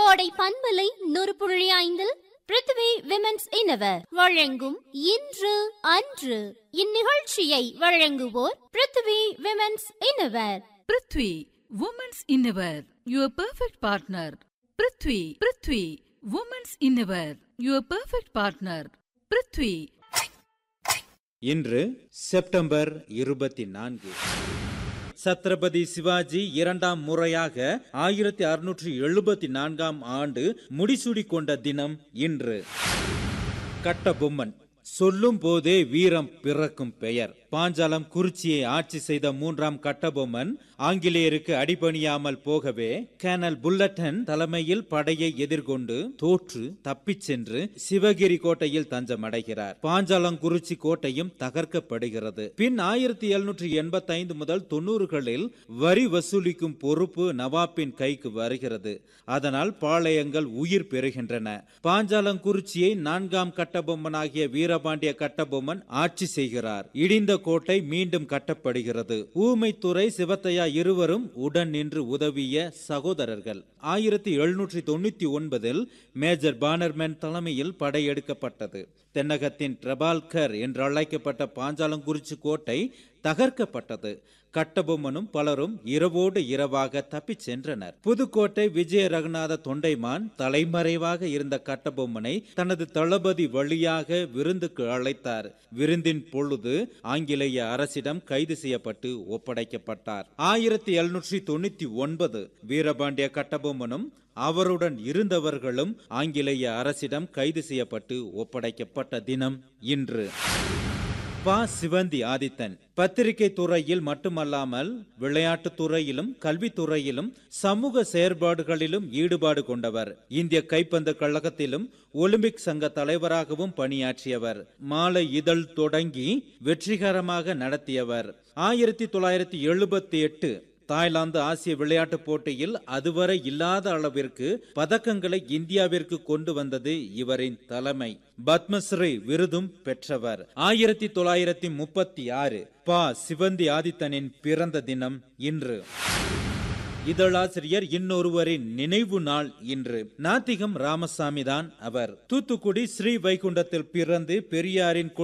கோடை பண்பலை நூறு புள்ளி ஐந்தில் பிருத்திவி விமென்ஸ் இனவர் வழங்கும் இன்று அன்று இந்நிகழ்ச்சியை வழங்குவோர் Prithvi women's innerwear Prithvi women's innerwear your perfect partner Prithvi Prithvi women's innerwear your perfect partner Prithvi இன்று செப்டம்பர் இருபத்தி நான்கு சத்ரபதி சிவாஜி இரண்டாம் முறையாக ஆயிரத்தி அறுநூற்றி எழுபத்தி நான்காம் ஆண்டு முடிசூடி கொண்ட தினம் இன்று கட்டபொம்மன் சொல்லும் போதே வீரம் பிறக்கும் பெயர் பாஞ்சாலம் குறிச்சியை ஆட்சி செய்த மூன்றாம் கட்டபொம்மன் ஆங்கிலேயருக்கு அடிபணியாமல் போகவே கேனல் புல்லட்டன் தலைமையில் படையை எதிர்கொண்டு தோற்று தப்பிச் சென்று சிவகிரி கோட்டையில் தஞ்சமடைகிறார் பாஞ்சாலங்குறிச்சி கோட்டையும் தகர்க்கப்படுகிறது பின் ஆயிரத்தி எழுநூற்றி எண்பத்தி ஐந்து முதல் தொண்ணூறுகளில் வரி வசூலிக்கும் பொறுப்பு நவாப்பின் கைக்கு வருகிறது அதனால் பாளையங்கள் உயிர் பெறுகின்றன பாஞ்சாலங்குறிச்சியை நான்காம் கட்டபொம்மனாகிய வீரபாண்டிய கட்டபொம்மன் ஆட்சி செய்கிறார் இடிந்த கோட்டை மீண்டும் கட்டப்படுகிறது ஊமைத்துறை சிவத்தையா இருவரும் உடன் நின்று உதவிய சகோதரர்கள் ஆயிரத்தி எழுநூற்றி தொண்ணூத்தி ஒன்பதில் மேஜர் பானர்மேன் தலைமையில் படையெடுக்கப்பட்டது தென்னகத்தின் பிரபால்கர் என்று அழைக்கப்பட்ட பாஞ்சாலங்குறிச்சி கோட்டை தகர்க்கப்பட்டது கட்டபொம்மனும் பலரும் இரவோடு இரவாக தப்பிச் சென்றனர் புதுக்கோட்டை விஜய ரகுநாத தொண்டைமான் தலைமறைவாக இருந்த கட்டபொம்மனை தனது தளபதி வழியாக விருந்துக்கு அழைத்தார் விருந்தின் பொழுது ஆங்கிலேய அரசிடம் கைது செய்யப்பட்டு ஒப்படைக்கப்பட்டார் ஆயிரத்தி எழுநூற்றி தொண்ணூத்தி ஒன்பது வீரபாண்டிய கட்டபொம்மனும் அவருடன் இருந்தவர்களும் ஆங்கிலேய அரசிடம் கைது செய்யப்பட்டு ஒப்படைக்கப்பட்ட தினம் இன்று பா சிவந்தி ஆதித்தன் பத்திரிகை துறையில் மட்டுமல்லாமல் விளையாட்டு துறையிலும் கல்வித்துறையிலும் சமூக செயற்பாடுகளிலும் ஈடுபாடு கொண்டவர் இந்திய கைப்பந்து கழகத்திலும் ஒலிம்பிக் சங்க தலைவராகவும் பணியாற்றியவர் மாலை இதழ் தொடங்கி வெற்றிகரமாக நடத்தியவர் ஆயிரத்தி தொள்ளாயிரத்தி எழுபத்தி எட்டு தாய்லாந்து ஆசிய விளையாட்டுப் போட்டியில் அதுவரை இல்லாத அளவிற்கு பதக்கங்களை இந்தியாவிற்கு கொண்டு வந்தது இவரின் தலைமை பத்மஸ்ரீ விருதும் பெற்றவர் ஆயிரத்தி தொள்ளாயிரத்தி முப்பத்தி ஆறு பா சிவந்தி ஆதித்தனின் பிறந்த தினம் இன்று இதழாசிரியர் இன்னொருவரின் நினைவு நாள் இன்று நாத்திகம் ராமசாமி தான் அவர் தூத்துக்குடி ஸ்ரீ வைகுண்டத்தில் பிறந்து பெரியாரின்